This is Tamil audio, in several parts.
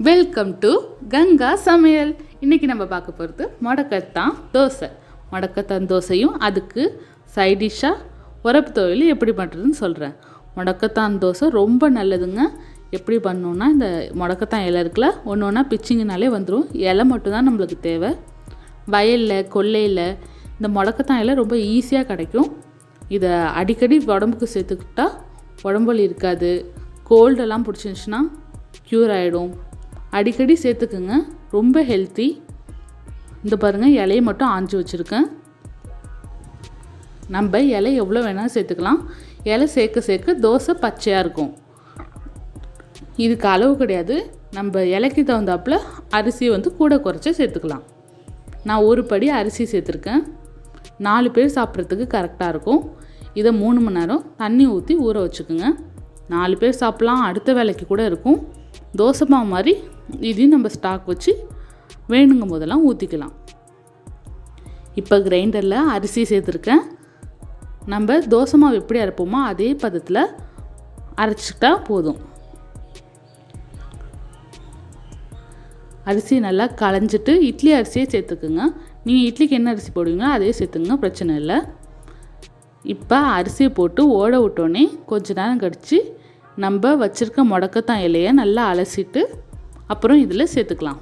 வெல்கம் டு கங்கா சமையல் இன்றைக்கி நம்ம பார்க்க போகிறது முடக்கத்தான் தோசை முடக்கத்தான் தோசையும் அதுக்கு சைடிஷ்ஷாக உரப்பு துவையல் எப்படி பண்ணுறதுன்னு சொல்கிறேன் முடக்கத்தான் தோசை ரொம்ப நல்லதுங்க எப்படி பண்ணணுன்னா இந்த முடக்கத்தான் இலை இருக்குல்ல ஒன்று ஒன்றா பிச்சிங்கனாலே வந்துடும் இலை மட்டும்தான் நம்மளுக்கு தேவை வயலில் கொல்லையில் இந்த முடக்கத்தான் இலை ரொம்ப ஈஸியாக கிடைக்கும் இதை அடிக்கடி உடம்புக்கு சேர்த்துக்கிட்டா உடம்புல இருக்காது கோல்டெல்லாம் பிடிச்சிருந்துச்சுன்னா க்யூர் ஆகிடும் அடிக்கடி சேர்த்துக்குங்க ரொம்ப ஹெல்த்தி இந்த பாருங்கள் இலையை மட்டும் ஆஞ்சு வச்சுருக்கேன் நம்ம இலை எவ்வளோ வேணாலும் சேர்த்துக்கலாம் இலை சேர்க்க சேர்க்க தோசை பச்சையாக இருக்கும் இதுக்கு அளவு கிடையாது நம்ம இலைக்கு தகுந்தாப்புல அரிசி வந்து கூட குறைச்சி சேர்த்துக்கலாம் நான் ஒரு படி அரிசி சேர்த்துருக்கேன் நாலு பேர் சாப்பிட்றதுக்கு கரெக்டாக இருக்கும் இதை மூணு மணி நேரம் தண்ணி ஊற்றி ஊற வச்சுக்கோங்க நாலு பேர் சாப்பிட்லாம் அடுத்த வேலைக்கு கூட இருக்கும் தோசை மாவு மாதிரி இதையும் நம்ம ஸ்டாக் வச்சு வேணுங்கும் போதெல்லாம் ஊற்றிக்கலாம் இப்போ கிரைண்டரில் அரிசி சேர்த்துருக்கேன் நம்ம தோசை மாவு எப்படி அரைப்போமோ அதே பதத்தில் அரைச்சிக்கிட்டா போதும் அரிசி நல்லா களைஞ்சிட்டு இட்லி அரிசியே சேர்த்துக்குங்க நீங்கள் இட்லிக்கு என்ன அரிசி போடுவீங்களோ அதே சேர்த்துங்க பிரச்சனை இல்லை இப்போ அரிசியை போட்டு ஓட விட்டோன்னே கொஞ்ச நேரம் கழித்து நம்ம வச்சுருக்க முடக்கத்தான் இலையை நல்லா அலசிட்டு அப்புறம் இதில் சேர்த்துக்கலாம்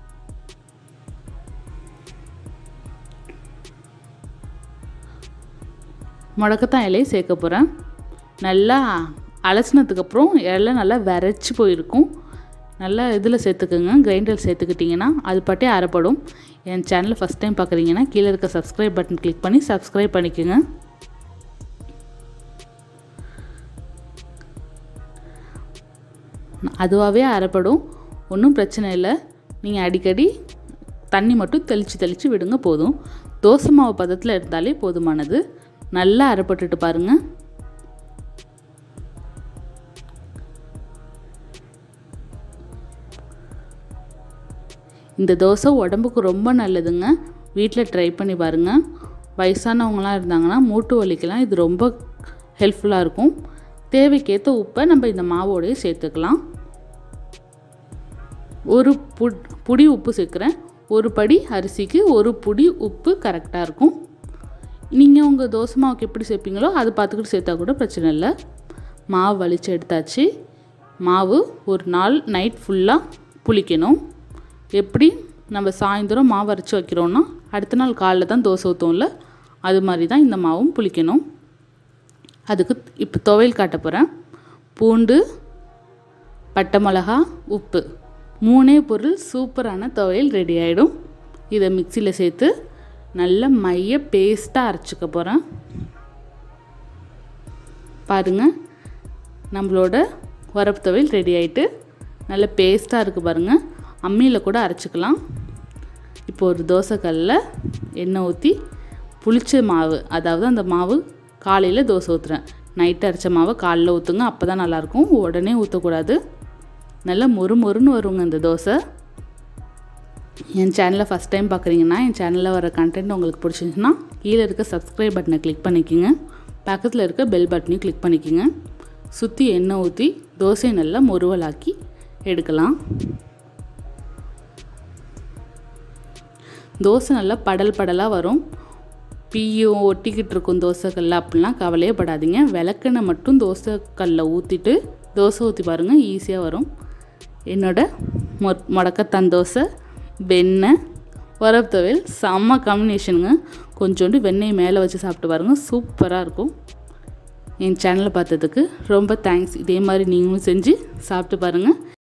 முடக்கத்தான் இலையை சேர்க்க போகிறேன் நல்லா அலசினதுக்கப்புறம் இலை நல்லா விரைச்சி போயிருக்கும் நல்லா இதில் சேர்த்துக்குங்க கிரைண்டர் சேர்த்துக்கிட்டிங்கன்னா அது பட்டே அரைப்படும் என் சேனலை ஃபஸ்ட் டைம் பார்க்குறீங்கன்னா கீழே இருக்க சப்ஸ்கிரைப் பட்டன் கிளிக் பண்ணி சப்ஸ்கிரைப் பண்ணிக்கோங்க அதுவாகவே அரைப்படும் ஒன்றும் பிரச்சனை இல்லை நீங்கள் அடிக்கடி தண்ணி மட்டும் தெளித்து தெளித்து விடுங்க போதும் தோசை மாவு பதத்தில் இருந்தாலே போதுமானது நல்லா அரைப்பட்டுட்டு பாருங்கள் இந்த தோசை உடம்புக்கு ரொம்ப நல்லதுங்க வீட்டில் ட்ரை பண்ணி பாருங்கள் வயசானவங்களாம் இருந்தாங்கன்னா மூட்டு வலிக்கெல்லாம் இது ரொம்ப ஹெல்ப்ஃபுல்லாக இருக்கும் தேவைக்கேற்ற உப்பை நம்ம இந்த மாவோடய சேர்த்துக்கலாம் ஒரு புட் புடி உப்பு சேர்க்குறேன் ஒரு படி அரிசிக்கு ஒரு புடி உப்பு கரெக்டாக இருக்கும் நீங்கள் உங்கள் தோசை மாவுக்கு எப்படி சேர்ப்பீங்களோ அதை பார்த்துக்கிட்டு சேர்த்தா கூட பிரச்சனை இல்லை மாவு வலிச்சு எடுத்தாச்சு மாவு ஒரு நாள் நைட் ஃபுல்லாக புளிக்கணும் எப்படி நம்ம சாயந்தரம் மாவு அரைச்சி வைக்கிறோன்னா அடுத்த நாள் காலைல தான் தோசை ஊற்றுவோம்ல அது மாதிரி தான் இந்த மாவும் புளிக்கணும் அதுக்கு இப்போ துவையல் காட்ட போகிறேன் பூண்டு பட்டை மிளகா உப்பு மூணே பொருள் சூப்பரான துவையல் ரெடி ஆகிடும் இதை மிக்சியில் சேர்த்து நல்ல மைய பேஸ்ட்டாக அரைச்சிக்க போகிறேன் பாருங்கள் நம்மளோட உரப்பு துவையல் ரெடி ஆகிட்டு நல்ல பேஸ்ட்டாக இருக்குது பாருங்கள் அம்மியில் கூட அரைச்சிக்கலாம் இப்போ ஒரு தோசைக்கல்லில் எண்ணெய் ஊற்றி புளிச்ச மாவு அதாவது அந்த மாவு காலையில் தோசை ஊற்றுறேன் நைட்டு அரைச்ச மாவை காலைல ஊற்றுங்க அப்போ தான் நல்லாயிருக்கும் உடனே ஊற்றக்கூடாது நல்லா மொறு மொறுன்னு வருங்க இந்த தோசை என் சேனலை ஃபஸ்ட் டைம் பார்க்குறீங்கன்னா என் சேனலில் வர கண்டென்ட் உங்களுக்கு பிடிச்சிருந்துச்சுன்னா கீழே இருக்க சப்ஸ்கிரைப் பட்டனை கிளிக் பண்ணிக்கோங்க பக்கத்தில் இருக்க பெல் பட்டனையும் கிளிக் பண்ணிக்கோங்க சுற்றி எண்ணெய் ஊற்றி தோசையை நல்லா முறுவலாக்கி எடுக்கலாம் தோசை நல்லா படல் படலாக வரும் பீயும் ஒட்டிக்கிட்டு இருக்கும் தோசைக்கல்ல அப்படிலாம் கவலையே படாதீங்க விளக்கெண்ணெய் மட்டும் தோசைக்கல்ல ஊற்றிட்டு தோசை ஊற்றி பாருங்கள் ஈஸியாக வரும் என்னோட மொ முடக்கத்தான் தோசை வெண்ணெய் உரப்பு துவையல் செம்ம காம்பினேஷனுங்க கொஞ்சோண்டு வெண்ணெய் மேலே வச்சு சாப்பிட்டு பாருங்கள் சூப்பராக இருக்கும் என் சேனலை பார்த்ததுக்கு ரொம்ப தேங்க்ஸ் இதே மாதிரி நீங்களும் செஞ்சு சாப்பிட்டு பாருங்கள்